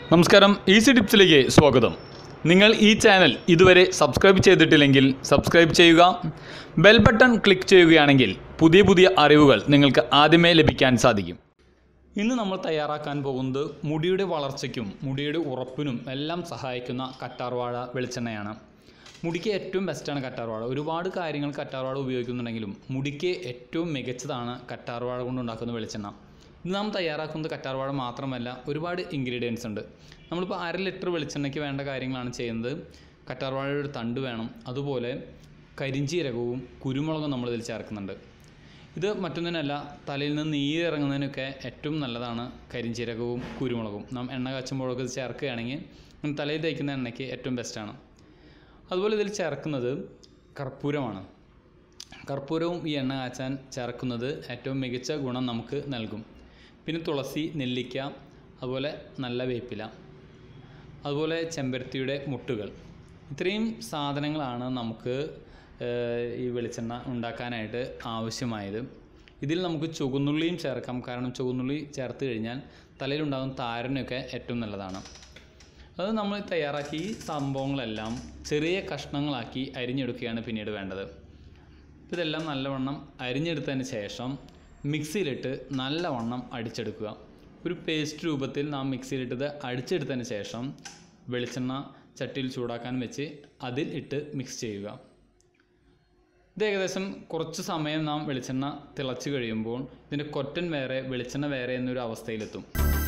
നമസ്കാരം ഈസി ടിപ്സിലേക്ക് സ്വാഗതം നിങ്ങൾ ഈ ചാനൽ ഇതുവരെ സബ്സ്ക്രൈബ് ചെയ്തിട്ടില്ലെങ്കിൽ സബ്സ്ക്രൈബ് ചെയ്യുക ബെൽ ബട്ടൺ ക്ലിക്ക് ചെയ്യുകയാണെങ്കിൽ പുതിയ പുതിയ അറിവുകൾ നിങ്ങൾക്ക് ആദ്യമേ ലഭിക്കാൻ സാധിക്കും ഇന്ന് നമ്മൾ തയ്യാറാക്കാൻ പോകുന്നത് മുടിയുടെ വളർച്ചയ്ക്കും മുടിയുടെ ഉറപ്പിനും എല്ലാം സഹായിക്കുന്ന കറ്റാർവാഴ വെളിച്ചെണ്ണയാണ് മുടിക്ക് ഏറ്റവും ബെസ്റ്റാണ് കറ്റാർവാഴ ഒരുപാട് കാര്യങ്ങൾ കറ്റാർവാഴ ഉപയോഗിക്കുന്നുണ്ടെങ്കിലും മുടിക്ക് ഏറ്റവും മികച്ചതാണ് കറ്റാർവാഴ കൊണ്ടുണ്ടാക്കുന്ന വെളിച്ചെണ്ണ ഇത് നാം തയ്യാറാക്കുന്നത് കറ്റാർവാഴ മാത്രമല്ല ഒരുപാട് ഇൻഗ്രീഡിയൻസ് ഉണ്ട് നമ്മളിപ്പോൾ അര ലിറ്റർ വെളിച്ചെണ്ണയ്ക്ക് വേണ്ട കാര്യങ്ങളാണ് ചെയ്യുന്നത് കറ്റാർവാഴയുടെ ഒരു തണ്ട് വേണം അതുപോലെ കരിഞ്ചീരകവും കുരുമുളകും നമ്മളിതിൽ ചേർക്കുന്നുണ്ട് ഇത് മറ്റൊന്നിനല്ല തലയിൽ നിന്ന് നീരിറങ്ങുന്നതിനൊക്കെ ഏറ്റവും നല്ലതാണ് കരിഞ്ചീരകവും കുരുമുളകും നാം എണ്ണ കാച്ചുമ്പോഴൊക്കെ ഇത് ചേർക്കുകയാണെങ്കിൽ തലയിൽ തേക്കുന്ന എണ്ണയ്ക്ക് ഏറ്റവും ബെസ്റ്റാണ് അതുപോലെ ഇതിൽ ചേർക്കുന്നത് കർപ്പൂരമാണ് കർപ്പൂരവും ഈ എണ്ണ കാച്ചാൻ ചേർക്കുന്നത് ഏറ്റവും മികച്ച ഗുണം നമുക്ക് നൽകും പിന്നെ തുളസി നെല്ലിക്ക അതുപോലെ നല്ല വേപ്പില അതുപോലെ ചെമ്പരത്തിയുടെ മുട്ടുകൾ ഇത്രയും സാധനങ്ങളാണ് നമുക്ക് ഏഹ്, ഈ വെളിച്ചെണ്ണ ഉണ്ടാക്കാനായിട്ട് ആവശ്യമായത് ഇതിൽ നമുക്ക് ചുവന്നുള്ളിയും ചേർക്കാം കാരണം ചുവന്നുള്ളി ചേർത്ത് കഴിഞ്ഞാൽ തലയിലുണ്ടാകുന്ന താരനൊക്കെ ഏറ്റവും നല്ലതാണ് അത് നമ്മൾ തയ്യാറാക്കി ഈ സംഭവങ്ങളെല്ലാം ചെറിയ കഷ്ണങ്ങളാക്കി അരിഞ്ഞെടുക്കുകയാണ് പിന്നീട് വേണ്ടത് ഇതെല്ലാം നല്ലവണ്ണം അരിഞ്ഞെടുത്തതിന് ശേഷം മിക്സിയിലിട്ട് നല്ലവണ്ണം അടിച്ചെടുക്കുക ഒരു പേസ്റ്റ് രൂപത്തിൽ നാം മിക്സിയിലിട്ടത് അടിച്ചെടുത്തതിന് ശേഷം വെളിച്ചെണ്ണ ചട്ടിയിൽ ചൂടാക്കാൻ വെച്ച് അതിൽ ഇട്ട് മിക്സ് ചെയ്യുക ഇത് ഏകദേശം കുറച്ച് സമയം നാം വെളിച്ചെണ്ണ തിളച്ച് കഴിയുമ്പോൾ ഇതിൻ്റെ കൊറ്റൻ വേറെ വെളിച്ചെണ്ണ വേറെ എന്നൊരു അവസ്ഥയിലെത്തും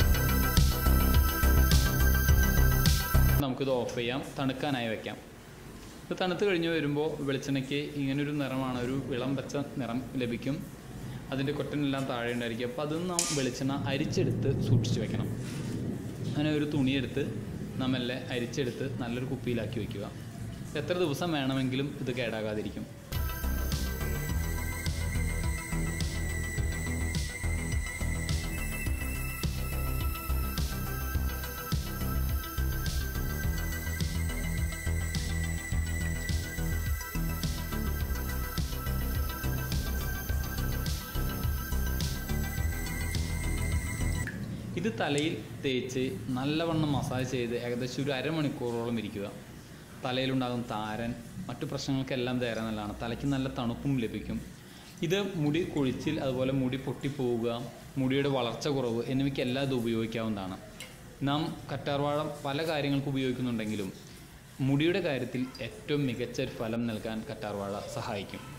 നമുക്കിത് ഓഫ് ചെയ്യാം തണുക്കാനായി വെക്കാം ഇത് തണുത്ത് കഴിഞ്ഞ് വരുമ്പോൾ വെളിച്ചെണ്ണയ്ക്ക് ഇങ്ങനൊരു നിറമാണ് ഒരു ഇളം പച്ച നിറം ലഭിക്കും അതിൻ്റെ കൊറ്റനെല്ലാം താഴെ ഉണ്ടായിരിക്കും അപ്പോൾ അതിൽ നാം വെളിച്ചെണ്ണ അരിച്ചെടുത്ത് സൂക്ഷിച്ച് വെക്കണം അങ്ങനെ ഒരു തുണിയെടുത്ത് നാം എല്ലാം അരിച്ചെടുത്ത് നല്ലൊരു കുപ്പിയിലാക്കി വയ്ക്കുക എത്ര ദിവസം വേണമെങ്കിലും ഇത് കേടാകാതിരിക്കും ഇത് തലയിൽ തേച്ച് നല്ലവണ്ണം മസാജ് ചെയ്ത് ഏകദേശം ഒരു അരമണിക്കൂറോളം ഇരിക്കുക തലയിലുണ്ടാകും താരൻ മറ്റു പ്രശ്നങ്ങൾക്കെല്ലാം തേരെ നല്ലതാണ് തലയ്ക്ക് നല്ല തണുപ്പും ലഭിക്കും ഇത് മുടി കൊഴിച്ചിൽ അതുപോലെ മുടി പൊട്ടിപ്പോവുക മുടിയുടെ വളർച്ച കുറവ് എന്നിവയ്ക്കെല്ലാം ഇത് ഉപയോഗിക്കാവുന്നതാണ് നാം കറ്റാർവാഴ പല കാര്യങ്ങൾക്ക് ഉപയോഗിക്കുന്നുണ്ടെങ്കിലും മുടിയുടെ കാര്യത്തിൽ ഏറ്റവും മികച്ച ഒരു ഫലം നൽകാൻ കറ്റാർവാഴ സഹായിക്കും